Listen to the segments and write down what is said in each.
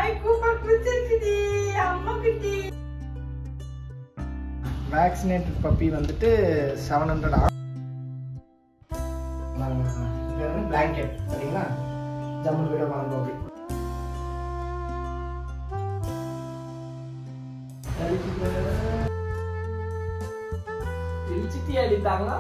Hi Cooper பிடிச்சிருக்குது அம்மா குட்டி வேக்சினேட்டட் பப்பி வந்துட்டு செவன் ஹண்ட்ரடா பிளாங்கெட் சரிங்களா ஜம்மு வீட வாங்க பப்பி திருச்சித்தி அடித்தாங்க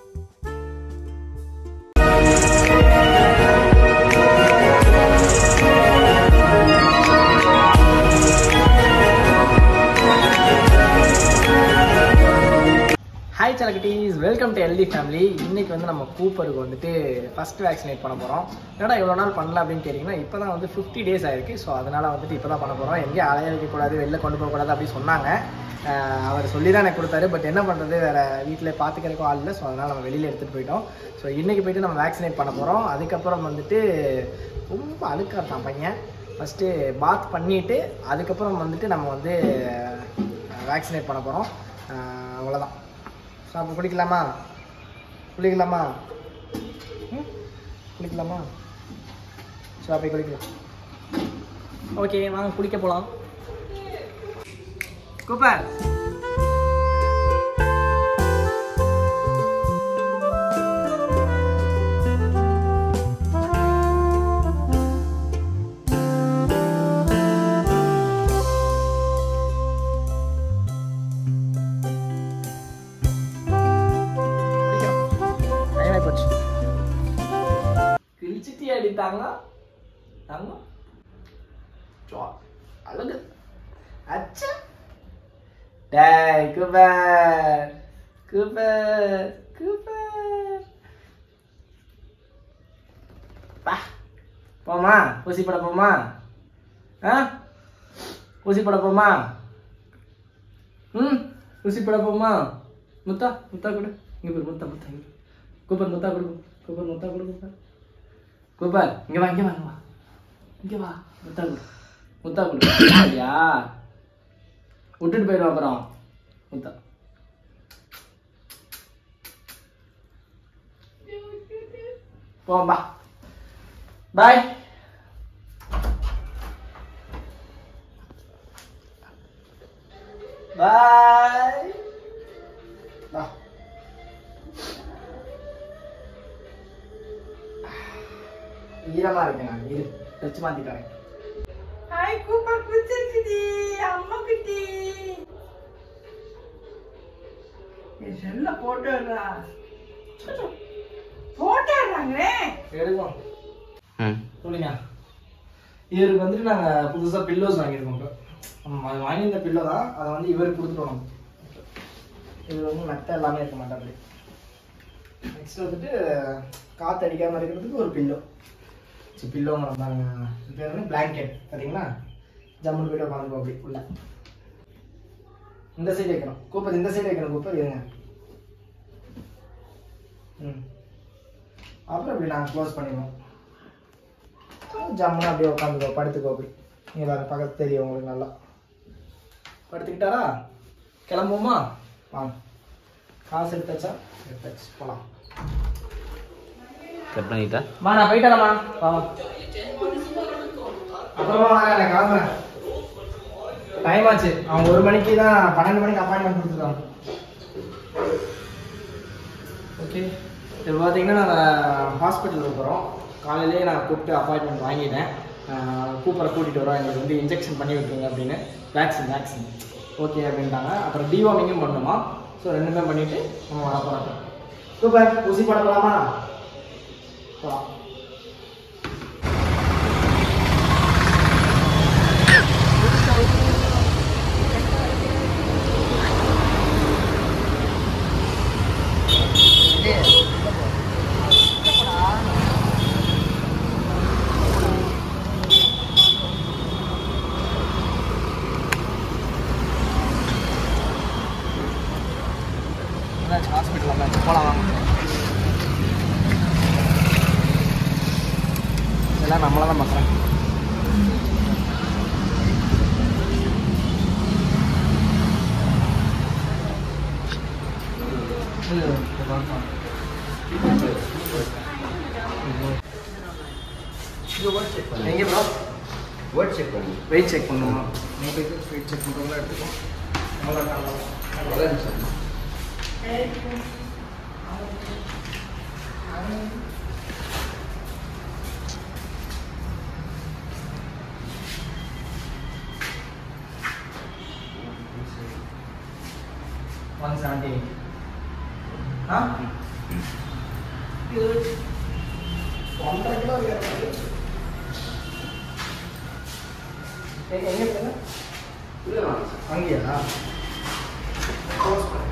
ஹாய் சலக்கட்டீஸ் வெல்கம் டு எல்டி ஃபேமிலி இன்னைக்கு வந்து நம்ம கூப்பருக்கு வந்துட்டு ஃபர்ஸ்ட் வேக்சினேட் பண்ண போகிறோம் என்னடா இவ்வளோ நாள் பண்ணல அப்படின்னு கேட்டிங்கன்னா இப்போ தான் வந்து ஃபிஃப்டி டேஸ் ஆயிருக்கு ஸோ அதனால் வந்துட்டு இப்போ தான் பண்ண போகிறோம் எங்கேயும் அலைய வைக்கக்கூடாது வெளில கொண்டு போகக்கூடாது அப்படின்னு சொன்னாங்க ஆஹ் அவர் சொல்லி தான் எனக்கு கொடுத்தாரு பட் என்ன பண்ணுறது வேறு வீட்டில் பார்த்துக்கிறதுக்கும் ஆள் இல்லை ஸோ அதனால் நம்ம வெளியில் எடுத்துகிட்டு போயிட்டோம் ஸோ இன்றைக்கி போயிட்டு நம்ம வேக்சினேட் பண்ண போகிறோம் அதுக்கப்புறம் வந்துட்டு ரொம்ப அழுக்கா இருக்கான் பையன் ஃபஸ்ட்டு பாத் பண்ணிவிட்டு அதுக்கப்புறம் வந்துட்டு நம்ம வந்து வேக்சினேட் பண்ண போகிறோம் அவ்வளோதான் ஸோ அப்போ குளிக்கலாமா குளிக்கலாமா ம் குளிக்கலாமா ஸோ அப்போ குளிக்கலாம் ஓகே வாங்க குளிக்க போகலாம் கூப்பர் குளிக்கிறோம் டைம் ஆகிப்போச்சு திருச்சித்தி அடித்தாங்க தாங்க சோ, அழகு அச்சா டேய் குபர் குபர் குபர் பா போமா ஊசி போட போமா ஆ ஊசி போட போமா ம் ஊசி போட போமா முத்தா முத்தா கொடு இங்க பாரு முத்தா முத்தா இங்க கூப்பர் முத்தா கொடு கூப்பர் முத்தா கொடு கூப்பர் கூப்பர் இங்க வா இங்க வா இங்க வா இங்க வா முத்தா கொடு முத்தா கொடு அப்படியா விட்டுட்டு போயிடும் அப்புறம் முத்தா போம்பா பாய் பாய் வா ஈரமாக இருக்கேன் நான் இரு டச் மாற்றிட்டு ஹாய் கூப்பர் பிடிச்சிருக்குது அம்மா குட்டி என் செல்ல போட்டோடா போட்டோடுறாங்களே எடுக்கும் சொல்லுங்க இவருக்கு வந்துட்டு நாங்கள் புதுசாக பில்லோஸ் வாங்கியிருக்கோம் இப்போ ஆமாம் அது வாங்கியிருந்த பில்லோ தான் அதை வந்து இவருக்கு கொடுத்துட்டோம் நம்ம இவர் வந்து மெத்த எல்லாமே இருக்க மாட்டாப்படி நெக்ஸ்ட் வந்துட்டு காற்று அடிக்காமல் இருக்கிறதுக்கு ஒரு பில்லோ சரி பில்லோ தாங்க இது பேர் வந்து பிளாங்கெட் சரிங்களா ஜம்முன்னு போய்ட்டு உட்காந்துருக்கோம் அப்படி உள்ள இந்த சைடு வைக்கணும் கூப்பர் இந்த சைடு வைக்கணும் கூப்பர் இருங்க ம் அப்புறம் இப்படி நாங்கள் க்ளோஸ் பண்ணிடுவோம் ஜம்முன்னு அப்படியே உட்காந்துக்கோ படுத்துக்கோ அப்படி நீங்கள் வேறு பக்கத்து தெரியும் உங்களுக்கு நல்லா படுத்துக்கிட்டாரா கிளம்புவோமா வாங்க காசு எடுத்தாச்சா எடுத்தாச்சு போகலாம் கட் பண்ணிட்டா மா நான் போயிட்டேன்மா வா அப்புறமா வாங்க நான் கிளம்புறேன் டைம் ஆச்சு அவங்க ஒரு மணிக்கு தான் பன்னெண்டு மணிக்கு அப்பாயின்மெண்ட் கொடுத்துருக்காங்க ஓகே இப்போ பார்த்தீங்கன்னா நாங்கள் ஹாஸ்பிட்டலுக்கு போகிறோம் காலையிலேயே நான் கூப்பிட்டு அப்பாயின்மெண்ட் வாங்கிட்டேன் கூப்பரை கூட்டிகிட்டு வரோம் எங்களுக்கு வந்து இன்ஜெக்ஷன் பண்ணி விட்டுருங்க அப்படின்னு வேக்சின் வேக்சின் ஓகே அப்படின்ட்டாங்க அப்புறம் டிவார்மிங்கும் பண்ணணுமா ஸோ ரெண்டுமே பண்ணிவிட்டு நம்ம வர போகிறோம் சூப்பர் ஊசி போட போகலாமா போகலாம் ஹாஸ்பிட்டல் வந்தாச்சு போகலாம் வாங்க செக் பண்ணி வெயிட் செக் பண்ணுமா உங்களுக்கு வெயிட் செக் பண்ணுறவங்களா எடுத்துக்கோ எவ்வளோ ஒரே நிமிஷம் ஒன் செவன்டி எயிட் ஆ இது ஒன்றரை கிலோ இருக்கிறது எங்க எங்கே போங்க இல்லை வாங்க சார் அங்கேயா க்ளோஸ் பண்ணு.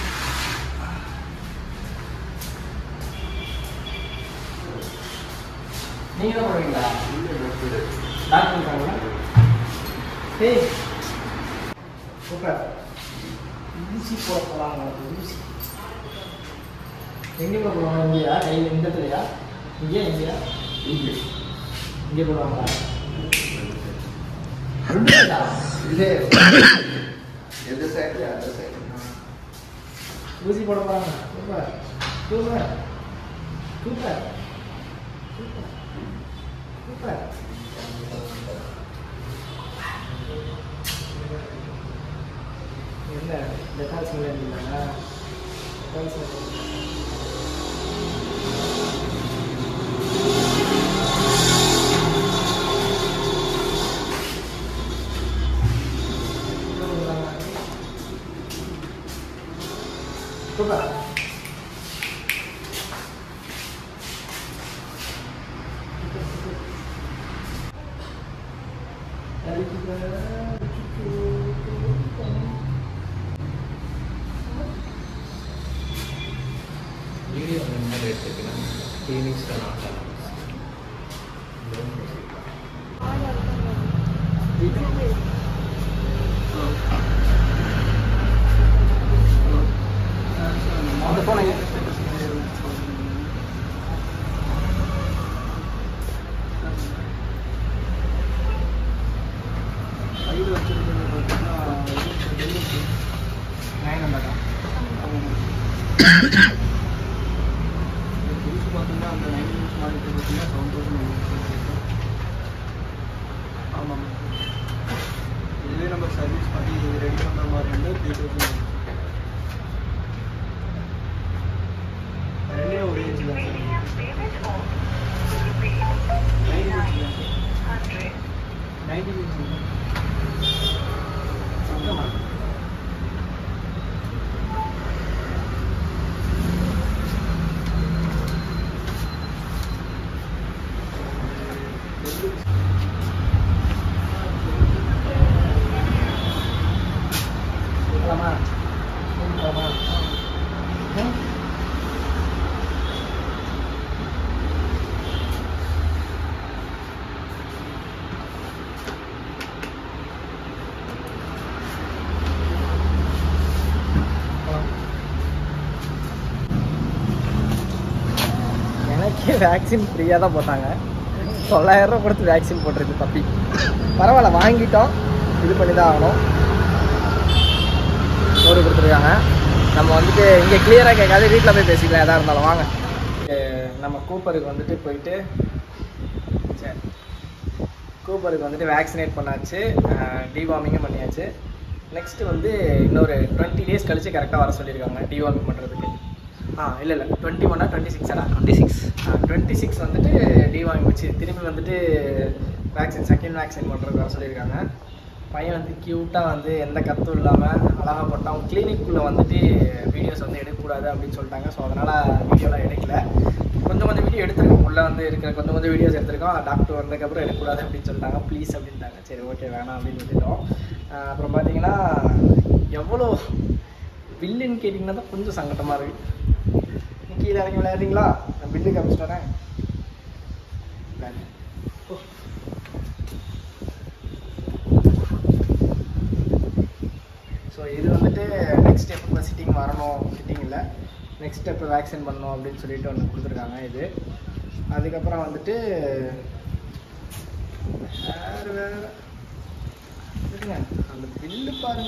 நீங்க தான் போடுவீங்களா டாக்டர் இருக்காங்களா ஏய் சூப்பர் ஊசி போட போகிறாங்க ஊசி எங்கே போடுவாங்க இங்கேயா கை இந்த இடத்துலையா இங்கேயா இங்கேயா இங்கே இங்கே போடுவாங்களா ரெண்டுங்களா? இல்லை எந்த சைடில் அந்த சைடு ஊசி போட போகிறாங்க super super super super super என்ன டெட்டால் ஸ்மெல் இல்லைங்களா டெட்டால் ஸ்மெல் சூப்பர் வீடியோ அந்த மாதிரி எடுத்துக்கலாம் கிளினிக்ஸ் தான் ஆகலாம் அந்த போன நைன் ஹண்ட்ரடா புதுசு பார்த்தீங்கன்னா அந்த நைன் மினிட்ஸ் மாடிட்டு பார்த்தீங்கன்னா செவன் தௌசண்ட் ஆமாம் இதுவே நம்ம சர்வீஸ் பண்ணி இது ரெடி பண்ணுற மாதிரி இருந்தால் த்ரீ தௌசண்ட் ரெண்டே ஒரு ஏஜ் தான் நைன் நைன்டி மினிட்ஸ் போகலாமா போகலாமா ம் எனக்கே வேக்சின் ஃப்ரீயாக தான் போட்டாங்க தொள்ளாயிரம் ரூபா கொடுத்து வேக்சின் போட்டிருக்கு தப்பி பரவாயில்ல வாங்கிட்டோம் இது பண்ணி தான் ஆகணும் சோறு கொடுத்துருக்காங்க நம்ம வந்துட்டு இங்கே கிளியராக கேட்காது வீட்டில் போய் பேசிக்கலாம் எதாக இருந்தாலும் வாங்க அஹ் நம்ம கூப்பருக்கு வந்துட்டு போயிட்டு சரி கூப்பருக்கு வந்துட்டு வேக்சினேட் பண்ணாச்சு டிவார்மிங்கும் பண்ணியாச்சு நெக்ஸ்ட்டு வந்து இன்னொரு டுவெண்ட்டி டேஸ் கழிச்சு கரெக்டாக வர சொல்லியிருக்காங்க டிவார்மிங் பண்ணுறதுக்கு ஆ இல்லை இல்லை டுவெண்ட்டி ஒன்னா டுவெண்ட்டி சிக்ஸா டுவெண்ட்டி சிக்ஸ் டுவெண்ட்டி சிக்ஸ் வந்துட்டு டிவார்மிங் வச்சு திரும்பி வந்துட்டு வேக்சின் செகண்ட் வேக்சின் பண்ணுறதுக்கு வர சொல்லியிருக்காங்க பையன் வந்து க்யூட்டாக வந்து எந்த கத்தும் இல்லாமல் அழகாக போட்டான் கிளினிக்குள்ளே வந்துட்டு வீடியோஸ் வந்து எடுக்கக்கூடாது அப்படின்னு சொல்லிட்டாங்க ஸோ அதனால் வீடியோலாம் எடுக்கல கொஞ்சம் கொஞ்சம் வீடியோ எடுத்திருக்கோம் உள்ளே வந்து இருக்கிற கொஞ்சம் கொஞ்சம் வீடியோஸ் எடுத்திருக்கோம் டாக்டர் வந்ததுக்கப்புறம் எடுக்கக்கூடாது அப்படின்னு சொல்லிட்டாங்க ப்ளீஸ் அப்படின்ட்டாங்க சரி ஓகே வேணாம் அப்படின்னு விட்டுட்டோம் ஆஹ் அப்புறம் பார்த்தீங்கன்னா எவ்வளோ பில்லுன்னு கேட்டிங்கன்னா தான் கொஞ்சம் சங்கடமாக இருக்குது நீ கீழே இறங்கி விளையாடுறீங்களா நான் பில்லு காமிச்சிட்டு வரேன் இந்தாங்க. ஓ. ஸோ இது வந்துட்டு நெக்ஸ்ட் ஸ்டெப் இப்போ சிட்டிங் வரணும் சிட்டிங் இல்லை நெக்ஸ்ட் ஸ்டெப் வேக்சின் பண்ணணும் அப்படின்னு சொல்லிட்டு ஒன்று கொடுத்துருக்காங்க இது அதுக்கப்புறம் வந்துட்டு வேறு வேறு இருங்க அந்த பில்லு பாருங்க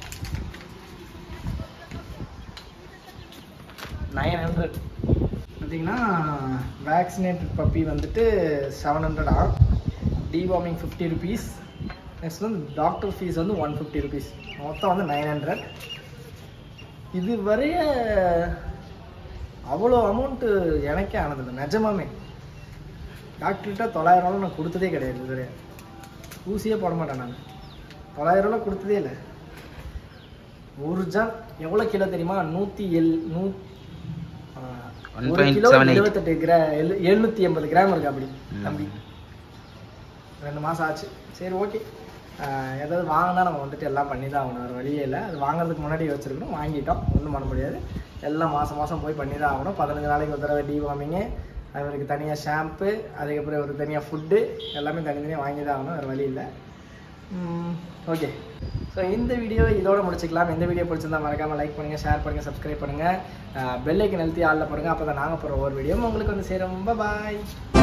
நைன் ஹண்ட்ரட் பார்த்தீங்கன்னா வேக்சினேட்டட் பப்பி வந்துட்டு செவன் ஹண்ட்ரடா டிவார்மிங் ஃபிஃப்டி ருபீஸ் நெக்ஸ்ட் வந்து டாக்டர் ஃபீஸ் வந்து ஒன் ஃபிஃப்டி ருபீஸ் மொத்தம் வந்து நைன் ஹண்ட்ரட் இது வரைய அவ்வளோ அமௌண்ட்டு எனக்கே ஆனதில்லை நிஜமாமே டாக்டர்கிட்ட தொள்ளாயிரரூவா நான் கொடுத்ததே கிடையாது இதுவரை ஊசியே போட மாட்டேன் நான் தொள்ளாயிரரூவா கொடுத்ததே இல்லை ஒரு ஜான் எவ்வளோ கிலோ தெரியுமா நூற்றி எல் நூ ஆ, ஒரு கிலோ எழுபத்தெட்டு கிரா எழு எழுநூற்றி எண்பது கிராம் இருக்கு அப்படி தம்பி ரெண்டு மாதம் ஆச்சு சரி ஓகே ஏதாவது வாங்கினா நம்ம வந்துட்டு எல்லாம் பண்ணி தான் ஆகணும் வேறு வழியே இல்லை அது வாங்குறதுக்கு முன்னாடி வச்சுருக்கணும் வாங்கிட்டோம் ஒன்றும் பண்ண முடியாது எல்லாம் மாதம் மாதம் போய் பண்ணி தான் ஆகணும் பதினஞ்சு நாளைக்கு ஒரு தடவை டிவார்மிங்கு அவருக்கு தனியாக ஷாம்பு அதுக்கப்புறம் அவருக்கு தனியாக ஃபுட்டு எல்லாமே தனித்தனியாக வாங்கி தான் ஆகணும் வேறு வழி இல்லை ஓகே ஸோ இந்த வீடியோ இதோட முடிச்சுக்கலாம் இந்த வீடியோ பிடிச்சிருந்தா மறக்காமல் லைக் பண்ணுங்கள் ஷேர் பண்ணுங்கள் சப்ஸ்கிரைப் பண்ணுங்கள் பெல் ஐக்கன் அழுத்தி ஆளில் பாருங்கள் அப்போ தான் நாங்கள் போகிற ஒவ்வொரு வீடியோவும் உங்களுக்கு வந்து சேரும் பாய்